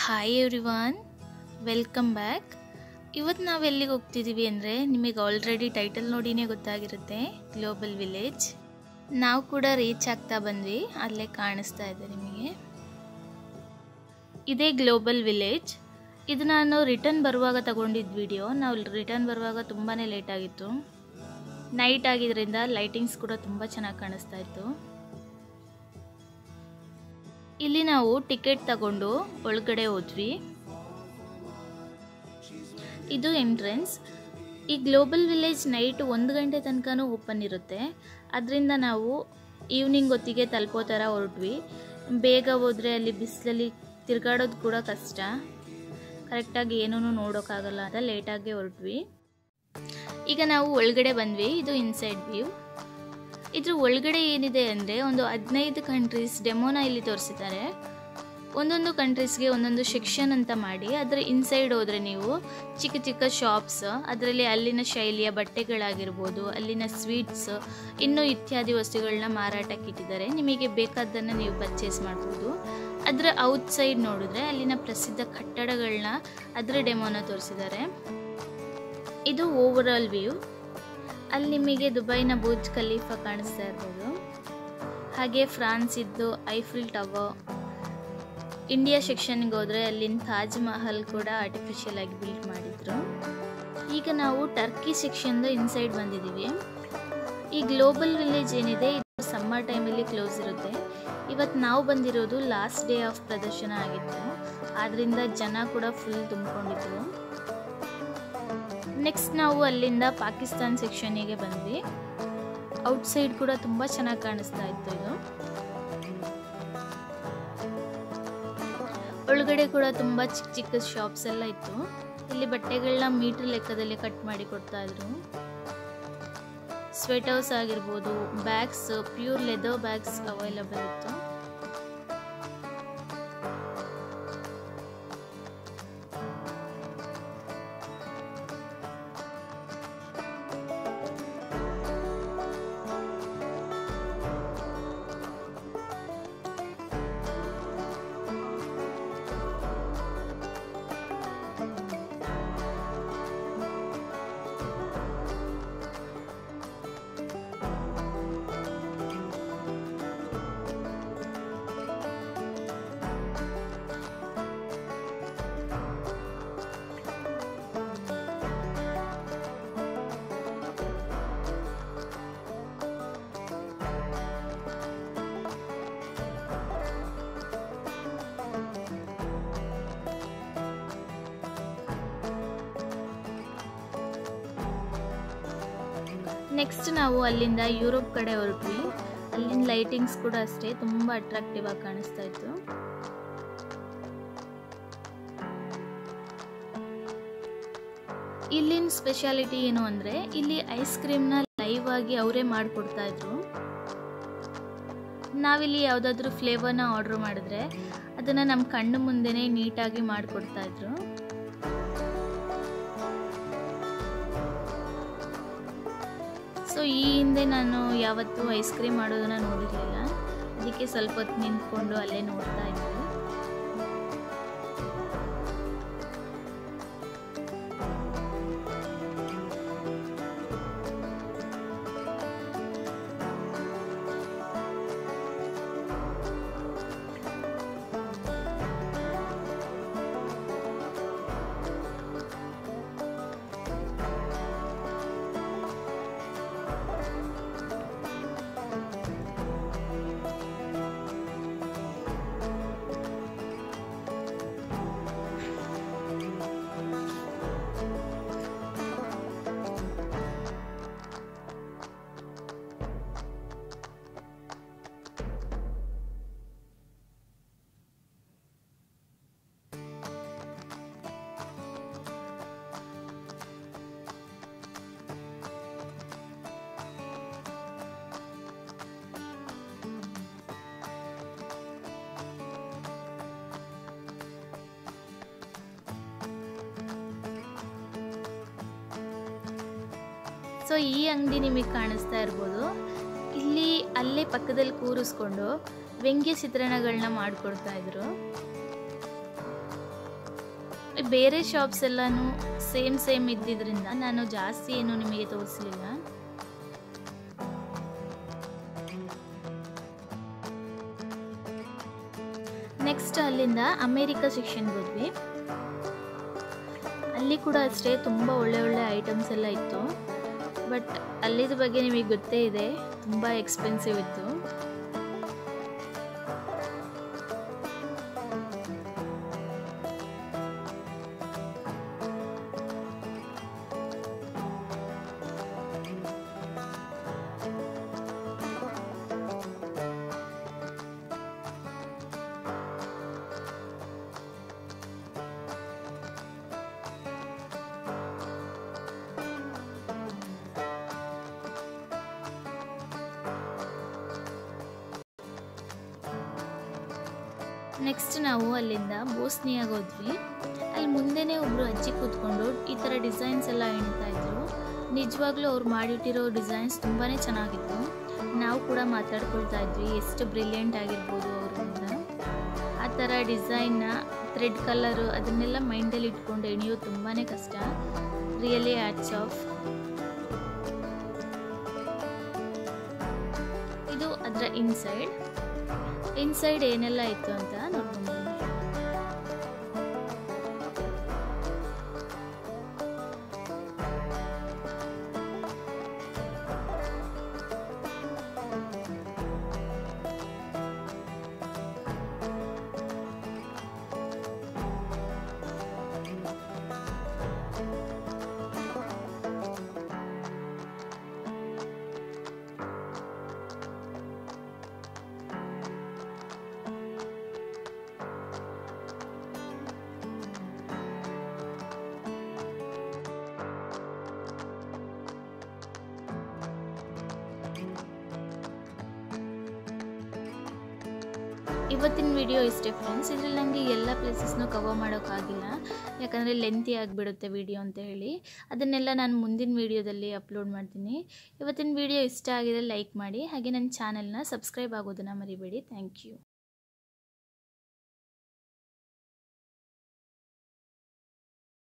hi everyone welcome back ಇವತ್ತು ನಾವು ಎಲ್ಲಿಗೆ ಹೋಗ್ತಿದ್ದೀವಿ ಅಂದರೆ ನಿಮಗೆ ಆಲ್ರೆಡಿ ಟೈಟಲ್ ನೋಡಿನೇ ಗೊತ್ತಾಗಿರುತ್ತೆ ಗ್ಲೋಬಲ್ ವಿಲೇಜ್ ನಾವು ಕೂಡ ರೀಚ್ ಆಗ್ತಾ ಬಂದ್ವಿ ಅಲ್ಲೇ ಕಾಣಿಸ್ತಾ ಇದೆ ನಿಮಗೆ ಇದೇ ಗ್ಲೋಬಲ್ ವಿಲೇಜ್ ಇದು ನಾನು ರಿಟರ್ನ್ ಬರುವಾಗ ತಗೊಂಡಿದ್ದ ವಿಡಿಯೋ ನಾವು ರಿಟರ್ನ್ ಬರುವಾಗ ತುಂಬಾ ಲೇಟ್ ಆಗಿತ್ತು ನೈಟ್ ಆಗಿದ್ದರಿಂದ ಲೈಟಿಂಗ್ಸ್ ಕೂಡ ತುಂಬ ಚೆನ್ನಾಗಿ ಕಾಣಿಸ್ತಾ ಇತ್ತು ಇಲ್ಲಿ ನಾವು ಟಿಕೆಟ್ ತಗೊಂಡು ಒಳಗಡೆ ಹೋದ್ವಿ ಇದು ಎಂಟ್ರೆನ್ಸ್ ಈ ಗ್ಲೋಬಲ್ ವಿಲೇಜ್ ನೈಟ್ ಒಂದು ಗಂಟೆ ತನಕನೂ ಓಪನ್ ಇರುತ್ತೆ ಅದರಿಂದ ನಾವು ಈವ್ನಿಂಗ್ ಹೊತ್ತಿಗೆ ತಲುಪೋ ಥರ ಹೊರಟ್ವಿ ಬೇಗ ಹೋದರೆ ಅಲ್ಲಿ ಬಿಸಿಲಲ್ಲಿ ತಿರ್ಗಾಡೋದು ಕೂಡ ಕಷ್ಟ ಕರೆಕ್ಟಾಗಿ ಏನೂ ನೋಡೋಕ್ಕಾಗಲ್ಲ ಅಂತ ಲೇಟಾಗಿ ಹೊರಟ್ವಿ ಈಗ ನಾವು ಒಳಗಡೆ ಬಂದ್ವಿ ಇದು ಇನ್ಸೈಡ್ ವ್ಯೂ ಇದ್ರ ಒಳಗಡೆ ಏನಿದೆ ಅಂದರೆ ಒಂದು ಹದಿನೈದು ಕಂಟ್ರೀಸ್ ಡೆಮೋನ ಇಲ್ಲಿ ತೋರಿಸಿದ್ದಾರೆ ಒಂದೊಂದು ಕಂಟ್ರೀಸ್ಗೆ ಒಂದೊಂದು ಸೆಕ್ಷನ್ ಅಂತ ಮಾಡಿ ಅದರ ಇನ್ಸೈಡ್ ಹೋದರೆ ನೀವು ಚಿಕ್ಕ ಚಿಕ್ಕ ಶಾಪ್ಸ್ ಅದರಲ್ಲಿ ಅಲ್ಲಿನ ಶೈಲಿಯ ಬಟ್ಟೆಗಳಾಗಿರ್ಬೋದು ಅಲ್ಲಿನ ಸ್ವೀಟ್ಸ್ ಇನ್ನೂ ಇತ್ಯಾದಿ ವಸ್ತುಗಳನ್ನ ಮಾರಾಟಕ್ಕೆ ಇಟ್ಟಿದ್ದಾರೆ ನಿಮಗೆ ಬೇಕಾದ್ದನ್ನು ನೀವು ಪರ್ಚೇಸ್ ಮಾಡ್ಬೋದು ಅದರ ಔಟ್ಸೈಡ್ ನೋಡಿದ್ರೆ ಅಲ್ಲಿನ ಪ್ರಸಿದ್ಧ ಕಟ್ಟಡಗಳನ್ನ ಅದರ ಡೆಮೋನ ತೋರಿಸಿದ್ದಾರೆ ಇದು ಓವರ್ ಆಲ್ ವ್ಯೂ ಅಲ್ಲಿ ನಿಮಗೆ ದುಬೈನ ಬುರ್ಜ್ ಖಲೀಫಾ ಕಾಣಿಸ್ತಾ ಇರ್ಬೋದು ಹಾಗೆ ಫ್ರಾನ್ಸ್ ಇದ್ದು ಐಫಿಲ್ ಟವರ್ ಇಂಡಿಯಾ ಸೆಕ್ಷನ್ಗೆ ಹೋದರೆ ಅಲ್ಲಿನ ತಾಜ್ ಮಹಲ್ ಕೂಡ ಆರ್ಟಿಫಿಷಿಯಲ್ ಆಗಿ ಬಿಲ್ಡ್ ಮಾಡಿದ್ರು ಈಗ ನಾವು ಟರ್ಕಿ ಸೆಕ್ಷನ್ದು ಇನ್ಸೈಡ್ ಬಂದಿದ್ದೀವಿ ಈ ಗ್ಲೋಬಲ್ ವಿಲೇಜ್ ಏನಿದೆ ಇದು ಸಮ್ಮರ್ ಟೈಮಲ್ಲಿ ಕ್ಲೋಸ್ ಇರುತ್ತೆ ಇವತ್ತು ನಾವು ಬಂದಿರೋದು ಲಾಸ್ಟ್ ಡೇ ಆಫ್ ಪ್ರದರ್ಶನ ಆಗಿತ್ತು ಆದ್ದರಿಂದ ಜನ ಕೂಡ ಫುಲ್ ತುಂಬಿಕೊಂಡಿದ್ರು ನೆಕ್ಸ್ಟ್ ನಾವು ಅಲ್ಲಿಂದ ಪಾಕಿಸ್ತಾನ್ ಸೆಕ್ಷನಿಗೆ ಬಂದ್ವಿ ಔಟ್ಸೈಡ್ ಕೂಡ ತುಂಬ ಚೆನ್ನಾಗಿ ಕಾಣಿಸ್ತಾ ಇತ್ತು ಇದು ಒಳಗಡೆ ಕೂಡ ತುಂಬ ಚಿಕ್ಕ ಚಿಕ್ಕ ಶಾಪ್ಸ್ ಎಲ್ಲ ಇತ್ತು ಇಲ್ಲಿ ಬಟ್ಟೆಗಳನ್ನ ಮೀಟರ್ ಲೆಕ್ಕದಲ್ಲಿ ಕಟ್ ಮಾಡಿ ಕೊಡ್ತಾ ಇದ್ರು ಸ್ವೆಟರ್ಸ್ ಆಗಿರ್ಬೋದು bags pure leather bags available ಇತ್ತು ನೆಕ್ಸ್ಟ್ ನಾವು ಅಲ್ಲಿಂದ ಯುರೋಪ್ ಕಡೆ ಹೊರಟ್ವಿ ಅಲ್ಲಿನ ಲೈಟಿಂಗ್ಸ್ ಕೂಡ ಅಷ್ಟೇ ತುಂಬ ಅಟ್ರಾಕ್ಟಿವ್ ಆಗಿ ಕಾಣಿಸ್ತಾ ಇತ್ತು ಇಲ್ಲಿನ ಸ್ಪೆಷಾಲಿಟಿ ಏನು ಅಂದರೆ ಇಲ್ಲಿ ಐಸ್ ಕ್ರೀಮ್ನ ಲೈವ್ ಆಗಿ ಅವರೇ ಮಾಡಿಕೊಡ್ತಾ ಇದ್ರು ನಾವಿಲ್ಲಿ ಯಾವುದಾದ್ರೂ ಫ್ಲೇವರ್ನ ಆರ್ಡ್ರ್ ಮಾಡಿದ್ರೆ ಅದನ್ನು ನಮ್ಮ ಕಣ್ಣು ಮುಂದೆನೇ ನೀಟಾಗಿ ಮಾಡಿಕೊಡ್ತಾ ಇದ್ರು ಸೊ ಈ ಹಿಂದೆ ನಾನು ಯಾವತ್ತೂ ಐಸ್ ಕ್ರೀಮ್ ಮಾಡೋದನ್ನ ನೋಡಿರಲಿಲ್ಲ ಅದಕ್ಕೆ ಸ್ವಲ್ಪ ಹೊತ್ತು ನಿಂತ್ಕೊಂಡು ಅಲ್ಲೇ ನೋಡ್ತಾ ಇದ್ದೆ ಸೊ ಈ ಅಂಗಡಿ ನಿಮಗೆ ಕಾಣಿಸ್ತಾ ಇರ್ಬೋದು ಇಲ್ಲಿ ಅಲ್ಲೇ ಪಕ್ಕದಲ್ಲಿ ಕೂರಿಸ್ಕೊಂಡು ವ್ಯಂಗ್ಯ ಚಿತ್ರಣಗಳನ್ನ ಮಾಡಿಕೊಡ್ತಾ ಇದ್ರು ಬೇರೆ ಶಾಪ್ಸ್ ಎಲ್ಲನೂ ಸೇಮ್ ಸೇಮ್ ಇದ್ದಿದ್ದರಿಂದ ನಾನು ಜಾಸ್ತಿ ಏನು ನಿಮಗೆ ತೋರಿಸಲಿಲ್ಲ ನೆಕ್ಸ್ಟ್ ಅಲ್ಲಿಂದ ಅಮೇರಿಕಾ ಸೆಕ್ಷನ್ಗೆ ಹೋದ್ವಿ ಅಲ್ಲಿ ಕೂಡ ಅಷ್ಟೇ ತುಂಬ ಒಳ್ಳೆ ಒಳ್ಳೆ ಐಟಮ್ಸ್ ಎಲ್ಲ ಇತ್ತು ಬಟ್ ಅಲ್ಲಿದ ಬಗ್ಗೆ ನಿಮಗೆ ಗೊತ್ತೇ ಇದೆ ತುಂಬ ಎಕ್ಸ್ಪೆನ್ಸಿವ್ ಇತ್ತು ನೆಕ್ಸ್ಟ್ ನಾವು ಅಲ್ಲಿಂದ ಬೋಸ್ನಿಯಾಗ ಹೋದ್ವಿ ಅಲ್ಲಿ ಮುಂದೆನೇ ಒಬ್ಬರು ಅಜ್ಜಿ ಕೂತ್ಕೊಂಡು ಈ ಥರ ಡಿಸೈನ್ಸ್ ಎಲ್ಲ ಎಣಿತಾ ಇದ್ರು ನಿಜವಾಗ್ಲೂ ಅವ್ರು ಮಾಡಿಟ್ಟಿರೋ ಡಿಸೈನ್ಸ್ ತುಂಬಾ ಚೆನ್ನಾಗಿತ್ತು ನಾವು ಕೂಡ ಮಾತಾಡ್ಕೊಳ್ತಾ ಇದ್ವಿ ಎಷ್ಟು ಬ್ರಿಲಿಯಂಟ್ ಆಗಿರ್ಬೋದು ಅವರಿಂದ ಆ ಥರ ಡಿಸೈನ್ನ ಥ್ರೆಡ್ ಕಲರು ಅದನ್ನೆಲ್ಲ ಮೈಂಡಲ್ಲಿ ಇಟ್ಕೊಂಡು ಎಣಿಯೋದು ತುಂಬಾ ಕಷ್ಟ ರಿಯಲಿ ಆ್ಯಟ್ಸ್ ಆಫ್ ಇದು ಅದರ ಇನ್ಸೈಡ್ ಇನ್ಸೈಡ್ ಏನೆಲ್ಲ ಇತ್ತು ಅಂತ ನೋಡ್ಕೊಂಡು ಬನ್ನಿ ಇವತ್ತಿನ ವಿಡಿಯೋ ಇಷ್ಟೇ ಫ್ರೆಂಡ್ಸ್ ಇದರಲ್ಲಿ ನನಗೆ ಎಲ್ಲ ಪ್ಲೇಸಸ್ನೂ ಕವರ್ ಮಾಡೋಕ್ಕಾಗಿಲ್ಲ ಯಾಕಂದರೆ ಲೆಂತಿ ಆಗಿಬಿಡುತ್ತೆ ವಿಡಿಯೋ ಅಂತ ಹೇಳಿ ಅದನ್ನೆಲ್ಲ ನಾನು ಮುಂದಿನ ವಿಡಿಯೋದಲ್ಲಿ ಅಪ್ಲೋಡ್ ಮಾಡ್ತೀನಿ ಇವತ್ತಿನ ವಿಡಿಯೋ ಇಷ್ಟ ಆಗಿದೆ ಲೈಕ್ ಮಾಡಿ ಹಾಗೆ ನನ್ನ ಚಾನೆಲ್ನ ಸಬ್ಸ್ಕ್ರೈಬ್ ಆಗೋದನ್ನು ಮರಿಬೇಡಿ ಥ್ಯಾಂಕ್ ಯು